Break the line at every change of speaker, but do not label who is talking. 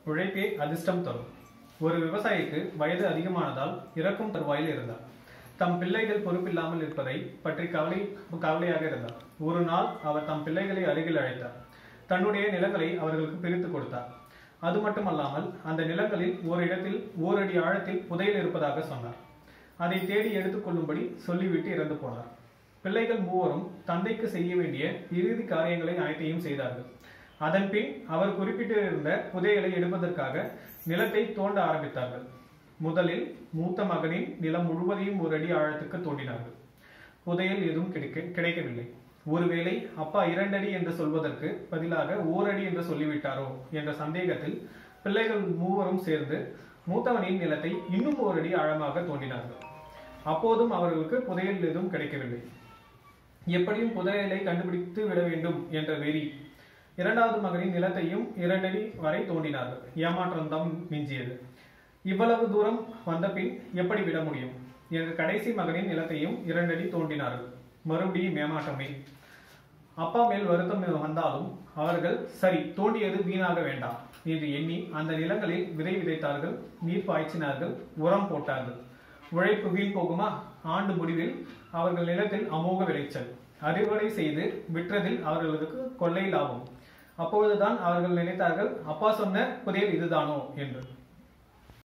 உழைப்பே அதிர்ஷ்டம் தரும் ஒரு விவசாயிக்கு வயது அதிகமானதால் இறக்கும் தருவாயில் இருந்தார் தம் பிள்ளைகள் பொறுப்பில்லாமல் இருப்பதை பற்றி கவலை கவலையாக இருந்தார் ஒரு நாள் அவர் தம் பிள்ளைகளை அருகில் அழைத்தார் தன்னுடைய நிலங்களை அவர்களுக்கு பிரித்து கொடுத்தார் அது மட்டுமல்லாமல் அந்த நிலங்களில் ஓரிடத்தில் ஓரடி ஆழத்தில் புதையல் இருப்பதாக சொன்னார் அதை தேடி எடுத்துக்கொள்ளும்படி சொல்லிவிட்டு இறந்து போனார் பிள்ளைகள் மூவரும் தந்தைக்கு செய்ய வேண்டிய இறுதி காரியங்களை அனைத்தையும் செய்தார்கள் அதன்பின் அவர் குறிப்பிட்டிருந்த புதையலை எடுப்பதற்காக நிலத்தை தோண்ட ஆரம்பித்தார்கள் முதலில் மூத்த மகனின் நிலம் முழுவதையும் ஒரு அடி ஆழத்துக்கு தோண்டினார்கள் புதையல் எதுவும் கிடைக்க கிடைக்கவில்லை ஒருவேளை அப்பா இரண்டடி என்று சொல்வதற்கு பதிலாக ஓரடி என்று சொல்லிவிட்டாரோ என்ற சந்தேகத்தில் பிள்ளைகள் மூவரும் சேர்ந்து மூத்தவனின் நிலத்தை இன்னும் ஓரடி ஆழமாக தோண்டினார்கள் அப்போதும் அவர்களுக்கு புதையல் எதுவும் கிடைக்கவில்லை எப்படியும் புதையலை கண்டுபிடித்து விட வேண்டும் என்ற வெறி இரண்டாவது மகனின் நிலத்தையும் இரண்டடி வரை தோண்டினார்கள் ஏமாற்றம் தான் மிஞ்சியது இவ்வளவு தூரம் வந்த பின் எப்படி விட முடியும் என்ற கடைசி மகனின் நிலத்தையும் இரண்டடி தோண்டினார்கள் மறுபடியும் ஏமாற்றமே அப்பா மேல் வருத்தம் வந்தாலும் அவர்கள் சரி தோண்டியது வீணாக வேண்டாம் என்று எண்ணி அந்த நிலங்களில் விதை விதைத்தார்கள் நீர் பாய்ச்சினார்கள் உரம் போட்டார்கள் உழைப்பு வீண் போகுமா ஆண்டு முடிவில் அவர்கள் நிலத்தில் அமோக விளைச்சல் அறுவடை செய்து விற்றதில் அவர்களுக்கு கொள்ளை லாபம் அப்பொழுதுதான் அவர்கள் நினைத்தார்கள் அப்பா சொன்ன புதையல் இதுதானோ என்று